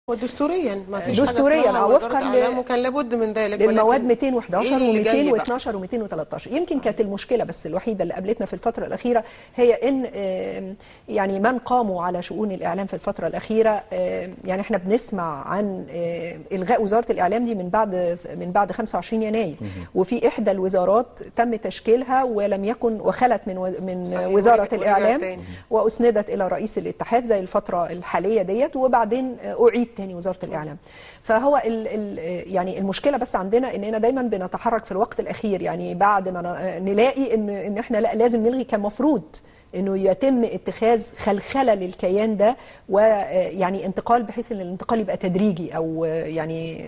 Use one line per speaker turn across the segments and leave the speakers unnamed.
ودستوريا ما فيش
دستوريا،
حاجه اسمها
آه،
وزاره
وفقاً ل-
اعلام وكان لابد من ذلك
للمواد
ولكن
211
إيه اللي جاي بقى؟
و212 و213 يمكن كانت المشكله بس الوحيده اللي قابلتنا في الفتره الاخيره هي ان آم، يعني من قاموا على شؤون الاعلام في الفتره الاخيره آم، يعني احنا بنسمع عن آم، الغاء وزاره الاعلام دي من بعد من بعد 25 يناير وفي احدى الوزارات تم تشكيلها ولم يكن وخلت من وز- من
صحيح،
وزاره
ورجع- ورجع
الاعلام
تاني.
واسندت الى رئيس الاتحاد زي الفتره الحاليه ديت وبعدين اعيد تاني وزاره الاعلام فهو ال ال يعني المشكله بس عندنا اننا دايما بنتحرك في الوقت الاخير يعني بعد ما ن- نلاقي ان ان احنا لا لازم نلغي كان مفروض انه يتم اتخاذ خلخله للكيان ده ويعني انتقال بحيث ان الانتقال يبقى تدريجي او يعني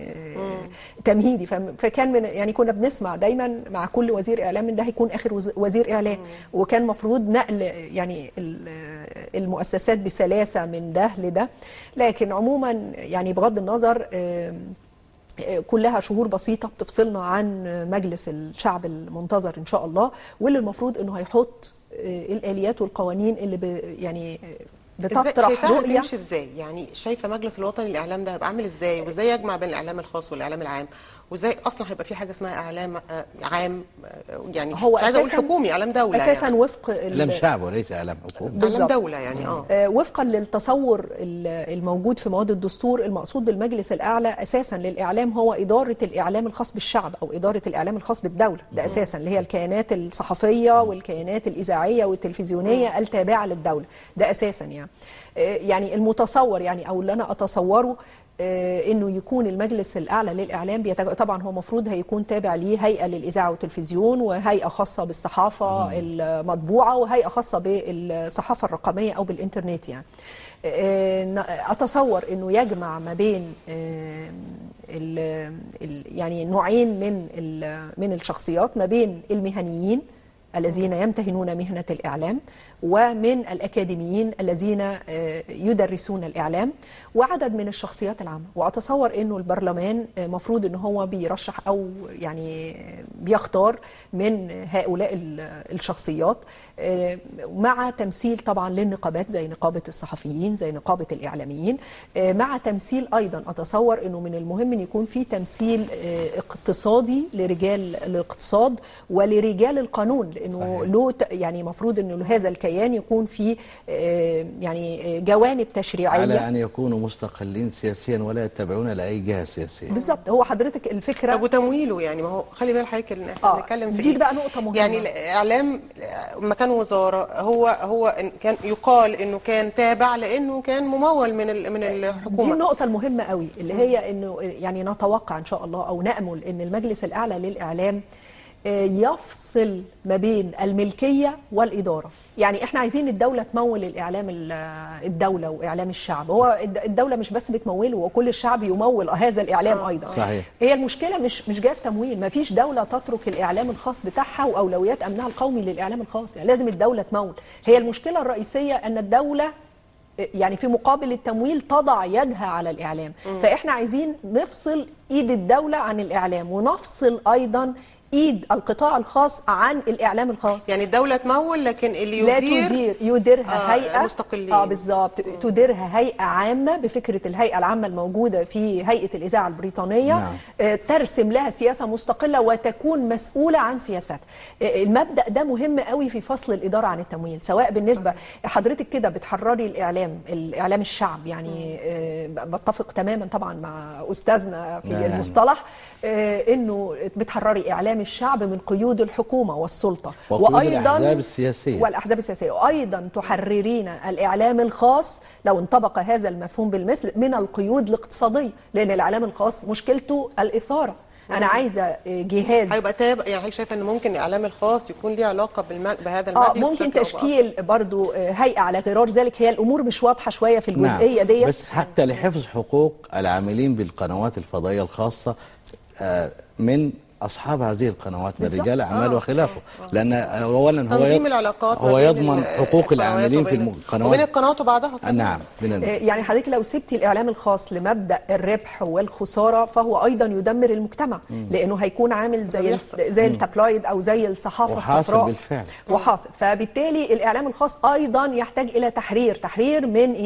تمهيدي فم- فكان من يعني كنا بنسمع دايما مع كل وزير اعلام ان ده هيكون اخر وز- وزير اعلام وكان مفروض نقل يعني ال- المؤسسات بسلاسه من ده لده لكن عموما يعني بغض النظر آم، كلها شهور بسيطة بتفصلنا عن مجلس الشعب المنتظر إن شاء الله واللي المفروض إنه هيحط الآليات والقوانين اللي ب يعني
ازاي
بتطرح
شايفاها
رؤية
هتمشي ازاي يعني شايفه مجلس الوطني للاعلام ده هيبقى عامل ازاي وازاي يجمع بين الاعلام الخاص والاعلام العام وازاي اصلا هيبقى في حاجه اسمها اعلام آه، عام آه، يعني
هو
مش عايزه اقول
أساساً-
حكومي اعلام دوله
أساسا
يعني.
وفق ال-
اعلام شعب وليس اعلام حكومه
اعلام
بالظبط.
دوله يعني اه
آه، وفقا للتصور ال- الموجود في مواد الدستور المقصود بالمجلس الاعلى اساسا للاعلام هو اداره الاعلام الخاص بالشعب او اداره الاعلام الخاص بالدوله ده اساسا اللي هي الكيانات الصحفيه والكيانات الاذاعيه والتلفزيونيه التابعه للدوله ده اساسا يعني آه، يعني المتصور يعني او اللي انا اتصوره آه، انه يكون المجلس الاعلى للاعلام بيتج... طبعا هو المفروض هيكون تابع ليه هيئه للاذاعه والتلفزيون وهيئه خاصه بالصحافه المطبوعه وهيئه خاصه بالصحافه الرقميه او بالانترنت يعني آه، ن- اتصور انه يجمع ما بين آه، ال... ال... يعني نوعين من ال... من الشخصيات ما بين المهنيين الذين يمتهنون مهنة الإعلام ومن الأكاديميين الذين آه، يدرسون الإعلام وعدد من الشخصيات العامة وأتصور أنه البرلمان آه، مفروض أنه هو بيرشح أو يعني بيختار من هؤلاء ال- الشخصيات آه، مع تمثيل طبعا للنقابات زي نقابة الصحفيين زي نقابة الإعلاميين آه، مع تمثيل أيضا أتصور أنه من المهم أن يكون في تمثيل آه، اقتصادي لرجال الاقتصاد ولرجال القانون لأنه
صحيح.
له ت- يعني مفروض أنه هذا الكيان يكون فيه آه، يعني آه، جوانب تشريعية
على ان يكونوا مستقلين سياسيا ولا يتبعون لاي جهه سياسيه
بالظبط هو حضرتك الفكرة
طب وتمويله يعني ما هو خلي بال حضرتك ان احنا
آه،
بنتكلم في
دي
إيه؟
بقى نقطة مهمة.
يعني الاعلام مكان وزاره هو هو إن كان يقال انه كان تابع لانه كان ممول من ال- من
دي
الحكومه
النقطة المهمة قوي اللي هي انه يعني نتوقع ان شاء الله او نأمل ان المجلس الاعلى للاعلام آه، يفصل ما بين الملكية والإدارة يعني احنا عايزين الدولة تمول الإعلام ال- الدولة وإعلام الشعب هو الد- الدولة مش بس بتموله وكل الشعب يمول هذا الإعلام أيضا
صحيح.
هي المشكلة مش مش جاية في تمويل ما فيش دولة تترك الإعلام الخاص بتاعها وأولويات أمنها القومي للإعلام الخاص يعني لازم الدولة تمول هي المشكلة الرئيسية أن الدولة يعني في مقابل التمويل تضع يدها على الإعلام فإحنا عايزين نفصل إيد الدولة عن الإعلام ونفصل أيضا إيد القطاع الخاص عن الإعلام الخاص
يعني الدولة تمول لكن اللي
لا
يدير
تدير يديرها
آه،
هيئة
مستقلين.
اه بالظبط تديرها هيئة عامة بفكرة الهيئة العامة الموجودة في هيئة الإذاعة البريطانية
نعم.
آه، ترسم لها سياسة مستقلة وتكون مسؤولة عن سياستها آه، المبدأ ده مهم قوي في فصل الإدارة عن التمويل سواء بالنسبة حضرتك كده بتحرري الإعلام الإعلام الشعب يعني آه، بتفق تماما طبعا مع أستاذنا في
نعم.
المصطلح آه، إنه بتحرري إعلام الشعب من قيود الحكومة والسلطة
وقيود الأحزاب السياسية.
والأحزاب السياسية وأيضا تحررين الإعلام الخاص لو انطبق هذا المفهوم بالمثل من القيود الاقتصادية لأن الإعلام الخاص مشكلته الإثارة أنا عايزة جهاز
هيبقى تابع يعني حضرتك شايفه ان ممكن الاعلام الخاص يكون ليه علاقه بالم... بهذا
اه
المجلس
ممكن
بشكل أو
تشكيل برضو آه، هيئة على غرار ذلك هي الأمور مش واضحة شوية في الجزئية
نعم.
ديت
بس حتى لحفظ حقوق العاملين بالقنوات الفضائية الخاصة آه، من أصحاب هذه القنوات من
بالظبط.
رجال أعمال
آه،
وخلافه لأن أولا هو
تنظيم
يض-
العلاقات ما
هو
بين
يضمن
ال-
حقوق
القنوات
العاملين في
وبين-
القنوات
وبين القنوات وبعضها
آه،
كمان.
نعم من ال-
آه، يعني حضرتك لو سبتي الإعلام الخاص لمبدأ الربح والخسارة فهو أيضا يدمر المجتمع لأنه هيكون عامل زي
بيحصل.
ال- زي التابلويد أو زي الصحافة
وحاصل
الصفراء
بالفعل.
وحاصل فبالتالي الإعلام الخاص أيضا يحتاج إلى تحرير تحرير من إيه؟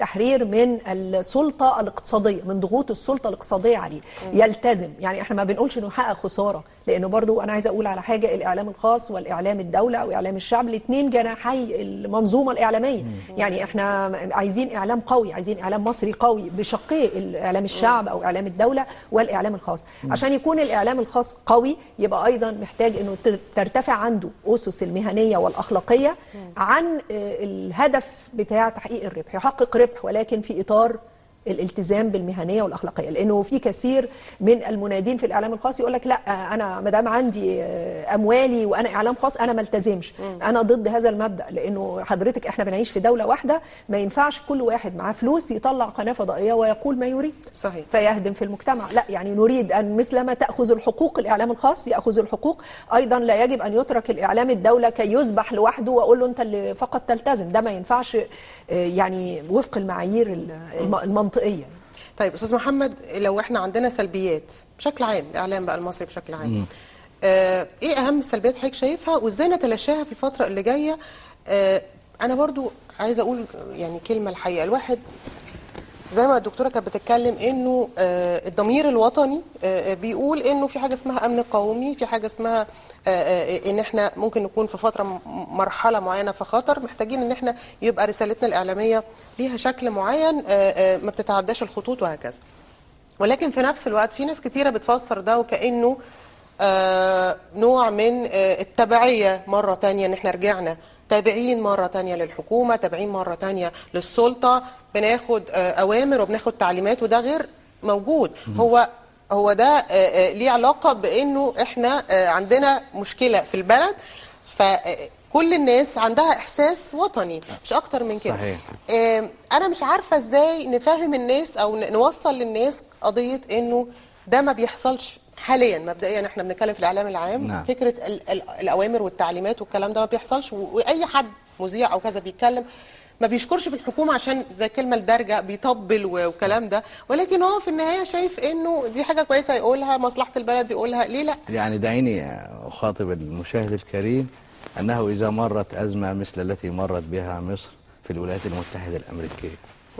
تحرير من السلطه الاقتصاديه من ضغوط السلطه الاقتصاديه عليه يلتزم يعني احنا ما بنقولش انه يحقق خساره لانه برضو انا عايزه اقول على حاجه الاعلام الخاص والاعلام الدوله او اعلام الشعب الاثنين جناحي المنظومه الاعلاميه يعني احنا عايزين اعلام قوي عايزين اعلام مصري قوي بشقيه الاعلام الشعب او اعلام الدوله والاعلام الخاص عشان يكون الاعلام الخاص قوي يبقى ايضا محتاج انه ت- ترتفع عنده اسس المهنيه والاخلاقيه عن آه، الهدف بتاع تحقيق الربح يحقق ربح ولكن في اطار الالتزام بالمهنيه والاخلاقيه لانه في كثير من المنادين في الاعلام الخاص يقول لك لا انا ما دام عندي آه، اموالي وانا اعلام خاص انا ما التزمش انا ضد هذا المبدا لانه حضرتك احنا بنعيش في دوله واحده ما ينفعش كل واحد معاه فلوس يطلع قناه فضائيه ويقول ما يريد
صحيح.
فيهدم في المجتمع لا يعني نريد ان مثلما تاخذ الحقوق الاعلام الخاص ياخذ الحقوق ايضا لا يجب ان يترك الاعلام الدوله كي يذبح لوحده واقول له انت اللي فقط تلتزم ده ما ينفعش آه، يعني وفق المعايير الم- المنطقيه
طيب استاذ محمد لو احنا عندنا سلبيات بشكل عام الاعلام بقى المصري بشكل عام آه ايه اهم السلبيات حضرتك شايفها وازاي نتلاشاها في الفتره اللي جايه آه انا برضو عايزه اقول يعني كلمه الحقيقه الواحد زي ما الدكتوره كانت بتتكلم انه آه، الضمير الوطني آه، آه، بيقول انه في حاجه اسمها امن قومي في حاجه اسمها آه، آه، ان احنا ممكن نكون في فتره م- مرحله معينه في خطر محتاجين ان احنا يبقى رسالتنا الاعلاميه ليها شكل معين آه، آه، ما بتتعداش الخطوط وهكذا ولكن في نفس الوقت في ناس كتيره بتفسر ده وكانه آه، نوع من آه، التبعيه مره تانية ان احنا رجعنا تابعين مرة تانية للحكومة تابعين مرة تانية للسلطة بناخد آه، أوامر وبناخد تعليمات وده غير موجود هو هو ده آه، آه، ليه علاقة بأنه احنا آه، عندنا مشكلة في البلد فكل الناس عندها إحساس وطني مش أكتر من كده
صحيح.
آم، انا مش عارفه ازاي نفهم الناس او ن- نوصل للناس قضيه انه ده ما بيحصلش حاليا مبدئيا احنا بنتكلم في الاعلام العام
نعم.
فكره ال ال الاوامر والتعليمات والكلام ده ما بيحصلش و- واي حد مذيع او كذا بيتكلم ما بيشكرش في الحكومه عشان زي الكلمه الدارجه بيطبل و- والكلام ده ولكن هو في النهايه شايف انه دي حاجه كويسه يقولها مصلحه البلد يقولها ليه لا
يعني دعيني أخاطب المشاهد الكريم أنه إذا مرت أزمة مثل التي مرت بها مصر في الولايات المتحدة الأمريكية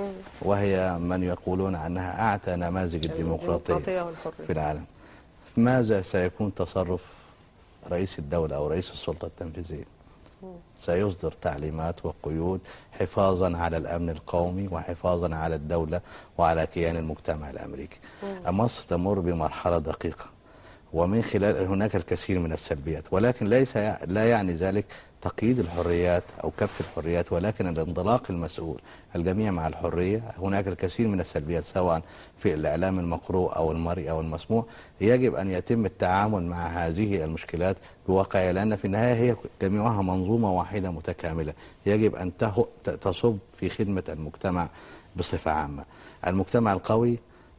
وهي من يقولون أنها أعتى نماذج
الديمقراطية
الديمقراطية
والحرية.
في العالم ماذا سيكون تصرف رئيس الدولة أو رئيس السلطة التنفيذية سيصدر تعليمات وقيود حفاظا على الامن القومي وحفاظا على الدوله وعلى كيان المجتمع الامريكي. مصر تمر بمرحله دقيقه ومن خلال هناك الكثير من السلبيات ولكن ليس يع- لا يعني ذلك تقييد الحريات او كبت الحريات ولكن الانطلاق المسؤول الجميع مع الحريه هناك الكثير من السلبيات سواء في الاعلام المقروء او المرئي او المسموع يجب ان يتم التعامل مع هذه المشكلات بواقعيه لان في النهايه هي جميعها منظومه واحده متكامله يجب ان ته- ت- تصب في خدمه المجتمع بصفه عامه المجتمع القوي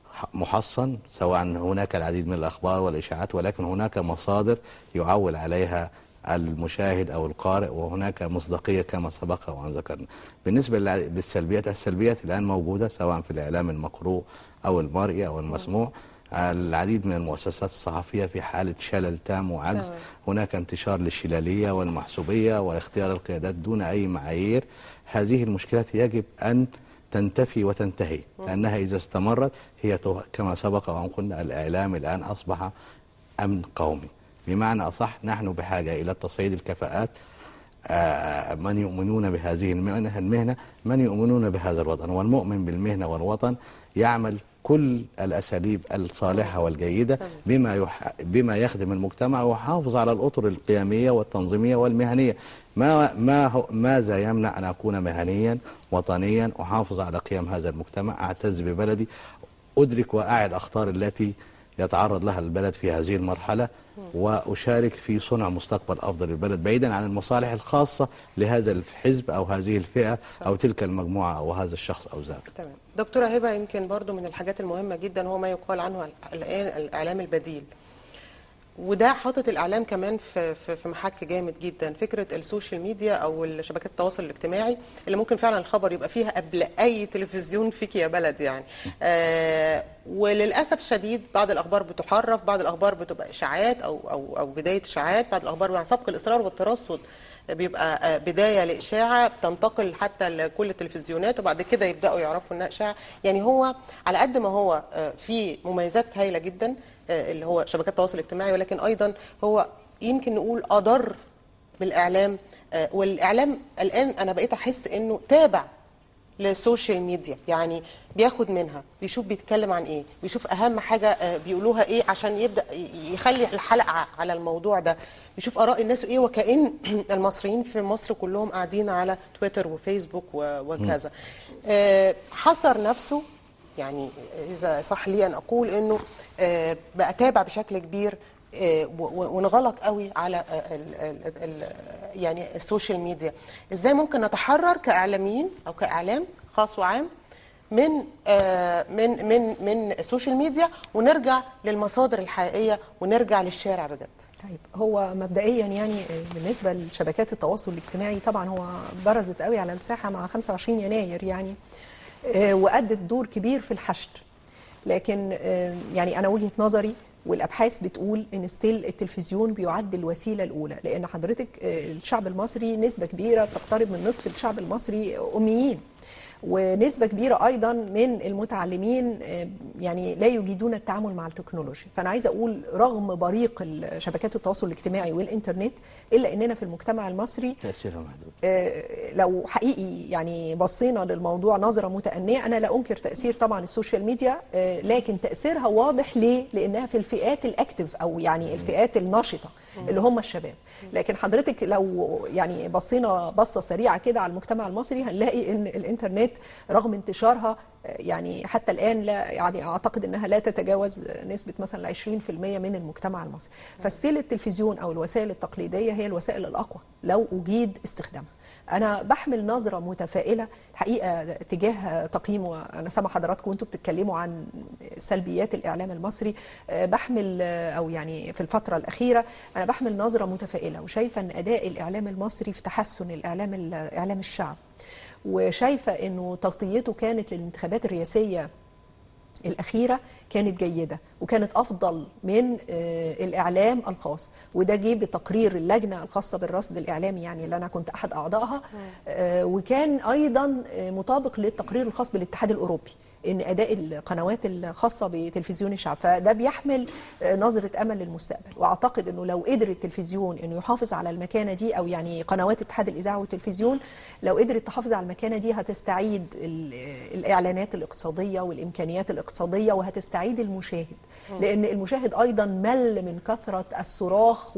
محصن سواء هناك العديد من الأخبار والإشاعات ولكن هناك مصادر يعول عليها المشاهد أو القارئ وهناك مصداقية كما سبق وأن ذكرنا بالنسبة للع- للسلبيات السلبيات الآن موجودة سواء في الإعلام المقروء أو المرئي أو المسموع العديد من المؤسسات الصحفية في حالة شلل تام وعجز
تمام.
هناك انتشار للشلالية والمحسوبية واختيار القيادات دون أي معايير هذه المشكلات يجب أن تنتفي وتنتهي لأنها إذا استمرت هي ته- كما سبق وأن قلنا الإعلام الآن أصبح أمن قومي بمعنى أصح نحن بحاجة إلى تصعيد الكفاءات آه، من يؤمنون بهذه المهنة المهنة من يؤمنون بهذا الوطن والمؤمن بالمهنة والوطن يعمل كل الأساليب الصالحة والجيدة بما يح... بما يخدم المجتمع ويحافظ على الأطر القيمية والتنظيمية والمهنية ما ما هو ماذا يمنع أن أكون مهنيا وطنيا أحافظ على قيم هذا المجتمع أعتز ببلدي أدرك وأعي الأخطار التي يتعرض لها البلد في هذه المرحلة وأشارك في صنع مستقبل أفضل للبلد بعيدا عن المصالح الخاصة لهذا الحزب أو هذه الفئة أو تلك المجموعة أو هذا الشخص أو ذاك
تمام دكتورة هبة يمكن برضو من الحاجات المهمة جدا هو ما يقال عنه الآن الإعلام البديل وده حاطط الإعلام كمان في, في, في محك جامد جدا فكرة السوشيال ميديا أو شبكات التواصل الاجتماعي اللي ممكن فعلا الخبر يبقى فيها قبل أي تلفزيون فيك يا بلد يعني آه وللأسف الشديد بعض الأخبار بتحرف بعض الأخبار بتبقى إشاعات أو, أو, أو بداية إشاعات بعض الأخبار مع سبق الإصرار والترصد بيبقى آه، بدايه لاشاعه بتنتقل حتى لكل التلفزيونات وبعد كده يبداوا يعرفوا انها اشاعه يعني هو على قد ما هو آه، في مميزات هايله جدا آه، اللي هو شبكات التواصل الاجتماعي ولكن ايضا هو يمكن نقول اضر بالاعلام آه، والاعلام الان انا بقيت احس انه تابع للسوشيال ميديا يعني بياخد منها بيشوف بيتكلم عن ايه بيشوف اهم حاجه آه، بيقولوها ايه عشان يبدا ي- يخلي الحلقه على الموضوع ده بيشوف اراء الناس ايه وكأن المصريين في مصر كلهم قاعدين على تويتر وفيسبوك و- وكذا آه، حصر نفسه يعني اذا صح لي ان اقول انه آه، بقى تابع بشكل كبير آه، و- و- وانغلق قوي على آه، ال- ال- ال- يعني السوشيال ميديا ازاي ممكن نتحرر كاعلاميين او كاعلام خاص وعام من آه، من من من السوشيال ميديا ونرجع للمصادر الحقيقيه ونرجع للشارع بجد
طيب هو مبدئيا يعني بالنسبه لشبكات التواصل الاجتماعي طبعا هو برزت قوي على الساحه مع 25 يناير يعني آه، وادت دور كبير في الحشد لكن آه، يعني انا وجهه نظري والابحاث بتقول ان ستيل التلفزيون بيعد الوسيله الاولى لان حضرتك آه، الشعب المصري نسبه كبيره تقترب من نصف الشعب المصري اميين ونسبة كبيرة أيضا من المتعلمين آه، يعني لا يجيدون التعامل مع التكنولوجيا فأنا عايزة أقول رغم بريق ال- شبكات التواصل الاجتماعي والإنترنت إلا أننا في المجتمع المصري
تأثيرها محدود
آه، لو حقيقي يعني بصينا للموضوع نظرة متأنية أنا لا أنكر تأثير طبعا السوشيال ميديا آه، لكن تأثيرها واضح ليه؟ لأنها في الفئات الأكتف أو يعني الفئات النشطة اللي هم الشباب لكن حضرتك لو يعني بصينا بصة سريعة كده على المجتمع المصري هنلاقي أن الإنترنت رغم انتشارها آه، يعني حتى الآن لا يعني أعتقد أنها لا تتجاوز نسبة مثلا 20% من المجتمع المصري فستيل التلفزيون أو الوسائل التقليدية هي الوسائل الأقوى لو أجيد استخدامها انا بحمل نظره متفائله الحقيقه تجاه تقييم وانا سامع حضراتكم وانتم بتتكلموا عن سلبيات الاعلام المصري أه، بحمل أه، او يعني في الفتره الاخيره انا بحمل نظره متفائله وشايفه ان اداء الاعلام المصري في تحسن الاعلام ال- اعلام الشعب وشايفه انه تغطيته كانت للانتخابات الرئاسيه الأخيرة كانت جيدة وكانت أفضل من آه، الإعلام الخاص وده جه بتقرير اللجنة الخاصة بالرصد الإعلامي يعني اللي أنا كنت أحد أعضائها آه، وكان أيضا آه، مطابق للتقرير الخاص بالاتحاد الأوروبي ان اداء القنوات الخاصه بتلفزيون الشعب فده بيحمل آه، نظره امل للمستقبل واعتقد انه لو قدر التلفزيون انه يحافظ على المكانه دي او يعني قنوات اتحاد الاذاعه والتلفزيون لو قدرت تحافظ على المكانه دي هتستعيد ال- الاعلانات الاقتصاديه والامكانيات الاقتصاديه وهتستعيد المشاهد لان المشاهد ايضا مل من كثره الصراخ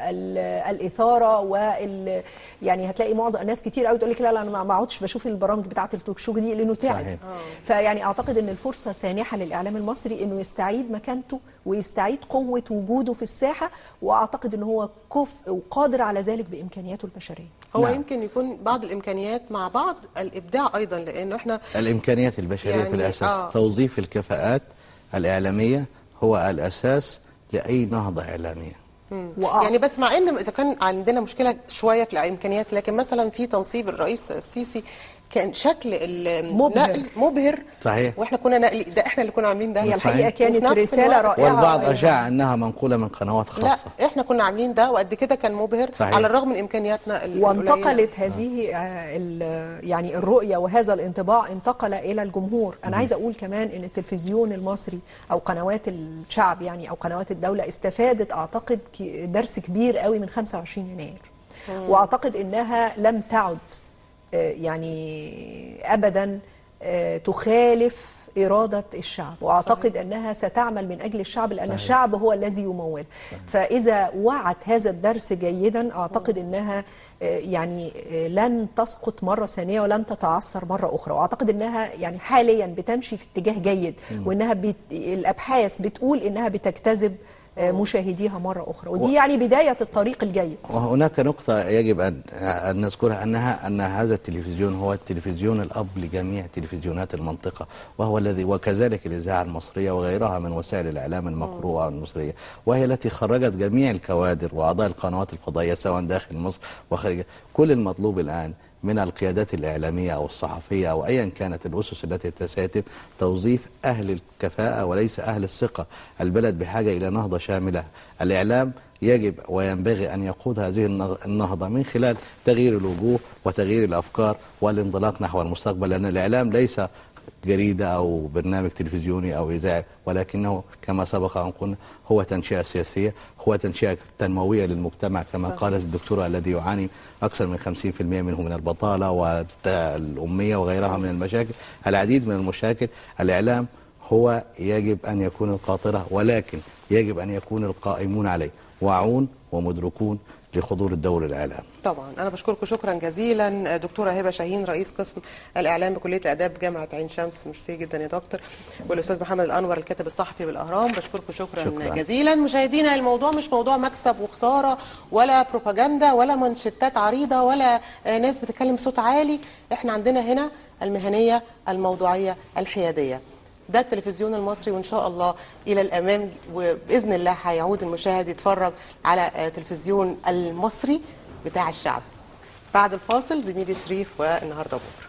والاثاره وال يعني هتلاقي معظم ناس كتير قوي تقول لك لا لا انا ما ما اقعدش بشوف البرامج بتاعه التوك شو دي لانه تعب
صحيح.
فيعني اعتقد ان الفرصه سانحه للاعلام المصري انه يستعيد مكانته ويستعيد قوه وجوده في الساحه واعتقد ان هو كفء وقادر على ذلك بامكانياته البشريه
هو
نعم.
يمكن يكون بعض الامكانيات مع بعض الابداع ايضا لانه احنا
الإمكانيات البشرية
يعني
في الأساس
آه.
توظيف الكفاءات الإعلامية هو الأساس لأي نهضة إعلامية
وأع-
يعني بس مع ان اذا كان عندنا مشكله شويه في الامكانيات لكن مثلا في تنصيب الرئيس السيسي كان شكل
مبهر.
النقل مبهر
صحيح.
واحنا كنا نقل ده احنا اللي كنا عاملين ده
هي الحقيقه
صحيح.
كانت
وفي نفس
رساله
الوقت-
رائعه
والبعض
أيضاً.
أشاع أنها منقولة من قنوات خاصة
لا احنا كنا عاملين ده وقد كده كان مبهر
صحيح.
على الرغم من امكانياتنا ال- القليلة.
وانتقلت هذه آه، ال- يعني الرؤيه وهذا الانطباع انتقل الى الجمهور انا عايزه اقول كمان ان التلفزيون المصري او قنوات الشعب يعني او قنوات الدوله استفادت اعتقد ك- درس كبير قوي من 25 يناير واعتقد انها لم تعد آه، يعني ابدا آه، تخالف إرادة الشعب وأعتقد أنها ستعمل من أجل الشعب لأن
صحيح.
الشعب هو الذي يمول فإذا وعت هذا الدرس جيدا أعتقد أنها آه، يعني آه، لن تسقط مرة ثانية ولن تتعثر مرة أخرى وأعتقد أنها يعني حاليا بتمشي في اتجاه جيد وأنها بت... الأبحاث بتقول أنها بتجتذب آه، مشاهديها مرة أخرى ودي يعني بداية الطريق الجيد
وهناك نقطة يجب أن أن نذكرها أنها أن هذا التلفزيون هو التلفزيون الأب لجميع تلفزيونات المنطقة وهو الذي وكذلك الإذاعة المصرية وغيرها من وسائل الإعلام المقروءة المصرية وهي التي خرجت جميع الكوادر وأعضاء القنوات الفضائية سواء داخل مصر وخارجها كل المطلوب الآن من القيادات الإعلامية أو الصحفية أو أيا كانت الأسس التي تساتم توظيف أهل الكفاءة وليس أهل الثقة البلد بحاجة إلى نهضة شاملة الإعلام يجب وينبغي أن يقود هذه النغ- النهضة من خلال تغيير الوجوه وتغيير الأفكار والانطلاق نحو المستقبل لأن الإعلام ليس جريدة أو برنامج تلفزيوني أو إذاعي ولكنه كما سبق أن قلنا هو تنشئة سياسية هو تنشئة تنموية للمجتمع كما
صحيح.
قالت الدكتورة الذي يعاني أكثر من 50% منه من البطالة والأمية وغيرها من المشاكل العديد من المشاكل الإعلام هو يجب أن يكون القاطرة ولكن يجب أن يكون القائمون عليه واعون ومدركون لحضور الدور الإعلام
طبعا انا بشكركم شكرا جزيلا دكتوره هبه شاهين رئيس قسم الاعلام بكليه الاداب جامعه عين شمس ميرسي جدا يا دكتور والاستاذ محمد الانور الكاتب الصحفي بالاهرام بشكركم شكرا,
شكراً.
جزيلا مشاهدينا الموضوع مش موضوع مكسب وخساره ولا بروباجندا ولا منشطات عريضه ولا آه، ناس بتتكلم بصوت عالي احنا عندنا هنا المهنيه الموضوعيه الحياديه ده التلفزيون المصري وان شاء الله الى الامام وباذن الله هيعود المشاهد يتفرج على آه، تلفزيون المصري بتاع الشعب بعد الفاصل زميلي شريف والنهارده بكره